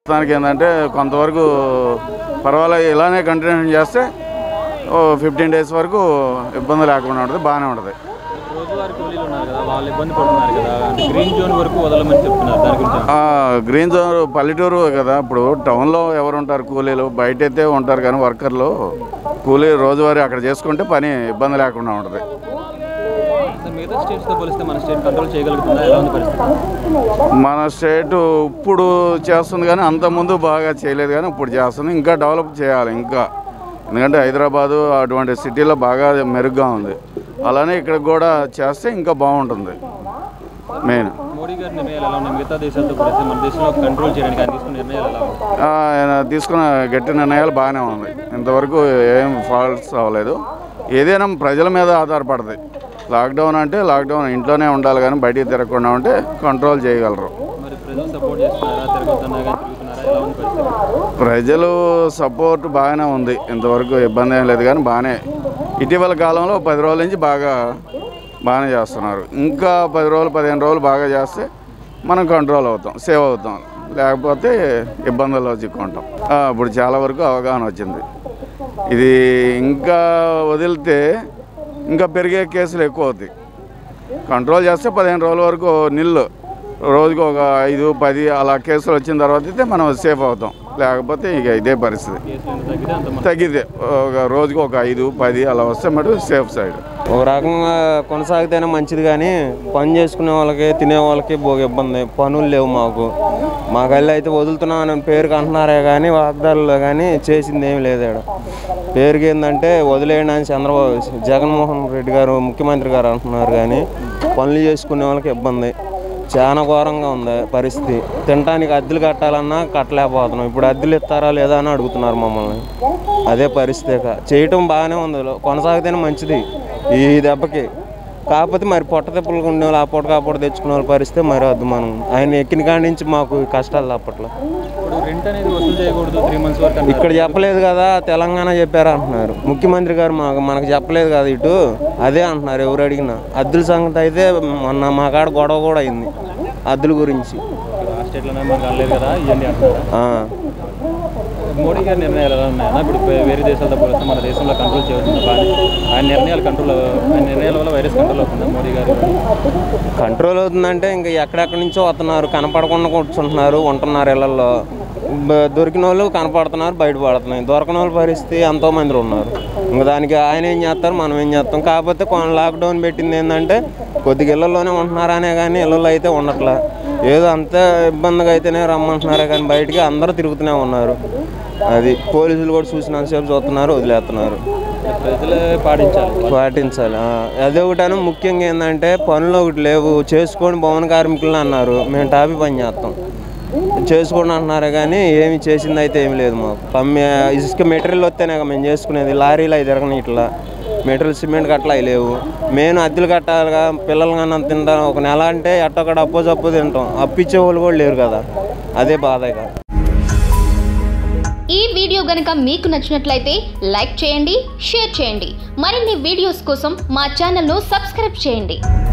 దానికి ఏంటంటే కొంతవరకు పర్వాలేదు ఇలానే కంటిన్యూ చేస్తే ఓ ఫిఫ్టీన్ డేస్ వరకు ఇబ్బంది లేకుండా ఉంటుంది బాగానే ఉంటుంది రోజువారీ కూలీలు ఉన్నారు కదా వాళ్ళు ఇబ్బంది పడుతున్నారు కదా అంటే గ్రీన్ జోన్ వరకు వదలమని చెప్తున్నారు దాని గురించి ఆ, గ్రీన్ జోన్ పల్లెటూరు కదా ఇప్పుడు టౌన్లో ఎవరు ఉంటారు కూలీలు బయట అయితే ఉంటారు కానీ వర్కర్లు కూలీ రోజువారీ అక్కడ చేసుకుంటే పని ఇబ్బంది లేకుండా ఉంటుంది అసలు మిగతా స్టేట్స్తో పోలిస్తే మన స్టేట్ కంట్రోల్ చేయగలుగుతుందా ఎలా ఉంది పరిస్థితి మన స్టేట్ ఇప్పుడు చేస్తుంది కానీ అంతకుముందు బాగా చేయలేదు కానీ ఇప్పుడు చేస్తుంది ఇంకా డెవలప్ చేయాలి ఇంకా ఎందుకంటే హైదరాబాదు అటువంటి సిటీలో బాగా మెరుగ్గా ఉంది అలానే ఇక్కడ కూడా చేస్తే ఇంకా బాగుంటుంది మెయిన్ మోడీ గారి నిర్ణయాలు ఎలా ఉన్నాయి మిగతా దేశాలతో పోలిస్తే మన దేశంలో కంట్రోల్ చేయడానికి ఆయన తీసుకున్న నిర్ణయాలు ఎలా ఉన్నాయి ఆ, ఆయన తీసుకున్న గట్టి నిర్ణయాలు బాగానే ఉంది ఇంతవరకు ఏం ఫాల్ట్స్ అవ్వలేదు ఏదైనా ప్రజల మీద ఆధారపడుతుంది లాక్డౌన్ అంటే లాక్డౌన్ ఇంట్లోనే ఉండాలి కానీ బయటికి తిరగకుండా ఉంటే కంట్రోల్ చేయగలరు మరి ప్రజలు సపోర్ట్ చేస్తున్నారా తిరగొద్దన్నా కానీ తిరుగుతున్నారా ఎలా ఉంది పరిస్థితి ప్రజలు సపోర్ట్ బాగానే ఉంది ఇంతవరకు ఇబ్బంది ఏం లేదు కానీ బాగానే ఇటీవల కాలంలో పది రోజుల నుంచి బాగా బాగానే చేస్తున్నారు ఇంకా పది రోజులు పదిహేను రోజులు బాగా చేస్తే మనం కంట్రోల్ అవుతాం సేవ్ అవుతాం లేకపోతే ఇబ్బందుల్లో చిక్కుంటాం ఆ, ఇప్పుడు చాలా వరకు అవగాహన వచ్చింది ఇది ఇంకా వదిలితే ఇంకా పెరిగే కేసులు ఎక్కువ అవుతాయి కంట్రోల్ చేస్తే పదిహేను రోజుల వరకు నిల్లు రోజుకు ఒక ఐదు పది అలా కేసులు వచ్చిన తర్వాత అయితే మనం సేఫ్ అవుతాం లేకపోతే ఇక ఇదే పరిస్థితి కేసులు ఎంత తగ్గితే అంత మన తగ్గితే ఒక రోజుకు ఒక ఐదు పది అలా వస్తే మటు సేఫ్ సైడ్ ఒక రకంగా కొనసాగితేనే మంచిది కానీ పని చేసుకునే వాళ్ళకి తినే వాళ్ళకి బోగ ఇబ్బంది పనులు లేవు మాకు మా గల్లి అయితే వదులుతున్నామని పేరుకి అంటున్నారే కానీ వాగ్దానాల్లో కానీ చేసింది ఏమి లేదు ఈడ పేరుకి ఏంటంటే వదిలేయండి అని చంద్రబాబు జగన్మోహన్ రెడ్డి గారు ముఖ్యమంత్రి గారు అంటున్నారు కానీ పనులు చేసుకునే వాళ్ళకి ఇబ్బంది చాలా ఘోరంగా ఉంది పరిస్థితి తినడానికి అద్దెలు కట్టాలన్నా కట్టలేకపోతున్నాం ఇప్పుడు అద్దెలు ఇస్తారా లేదా అని అడుగుతున్నారు మమ్మల్ని అదే పరిస్థితి ఇక. చేయటం బాగానే ఉంది కొనసాగితేనే మంచిది ఈ దెబ్బకి కాకపోతే మరి పొట్ట తిప్పలు ఉండే వాళ్ళు ఆ పూట కాపూట తెచ్చుకునే వాళ్ళ పరిస్థితి మరి వద్దు మనం ఆయన ఎక్కిన కాడి నుంచి మాకు కష్టాలు అప్పట్లో ఇప్పుడు రెంట్ అనేది వసూలు చేయకూడదు త్రీ మంత్స్ వరకు అన్నారు ఇక్కడ చెప్పలేదు కదా తెలంగాణ చెప్పారు అంటున్నారు ముఖ్యమంత్రి గారు మాకు మనకు చెప్పలేదు కదా ఇటు అదే అంటున్నారు ఎవరు అడిగినా అద్దెల సంగతి అయితే మొన్న మా కాడ గొడవ కూడా అయింది అద్దెల గురించి ఆ స్టేట్లోనే మనకు అనలేదు కదా ఇవన్నీ అంటున్నారు ఆ. మోడీ గారి నిర్ణయాలు ఎలా ఉన్నాయన్నా ఇప్పుడు వే- వేరే దేశాలతో పోలిస్తే మన దేశంలో కంట్రోల్ చేయవచ్చు బాగా ఆయన నిర్ణయాలు కంట్రోల్ ఆయన నిర్ణయాల వల్ల వైరస్ కంట్రోల్ అవుతుందా మోడీ గారు కంట్రోల్ అవుతుందంటే ఇంకా ఎక్కడెక్కడి నుంచో వస్తున్నారు కనపడకుండా కూర్చుంటున్నారు ఉంటున్నారు ఇళ్లలో బ- దొరికిన వాళ్ళు కనపడుతున్నారు బయటపడుతున్నాయి దొరకని వాళ్ళ పరిస్థితి ఎంతో మంది ఉన్నారు ఇంకా దానికి ఆయన ఏం చేస్తారు మనం ఏం చేస్తాం కాకపోతే కొన్ని లాక్డౌన్ పెట్టింది ఏంటంటే కొద్దిగా ఇళ్లలోనే ఉంటున్నారనే కానీ ఇళ్ళలో అయితే ఉండట్లే ఏదో అంత ఇబ్బందిగా అయితేనే రమ్మంటున్నారే కానీ బయటికి అందరూ తిరుగుతూనే ఉన్నారు అది పోలీసులు కూడా చూసినంతసేపు చూస్తున్నారు వదిలేస్తున్నారు ప్రజలే పాటించాలి పాటించాలి ఆ, అదే ఒకటాను ముఖ్యంగా ఏంటంటే పనులు ఒకటి లేవు చేసుకొని భవన కార్మికులు అన్నారు మేము టాపీ పని చేస్తాం చేసుకోండి అంటున్నారు కానీ ఏమి చేసింది అయితే ఏమి లేదు మాకు పమ్మి ఇసుక మెటీరియల్ వస్తేనే కదా మేము చేసుకునేది లారీలు అవి తిరగని ఇట్లా మెటీరియల్ సిమెంట్ కట్టలు అవి లేవు మేము అద్దెలు కట్టాలిగా పిల్లలు కానీ తింటాం ఒక నెల అంటే ఎట్టొక్కడ అప్పో చప్పు తింటాం అప్పిచ్చే వాళ్ళు కూడా లేరు కదా అదే బాధగా ఈ వీడియో గనుక మీకు నచ్చినట్లయితే లైక్ చేయండి షేర్ చేయండి మరిన్ని వీడియోస్ కోసం మా ఛానల్ను సబ్స్క్రైబ్ చేయండి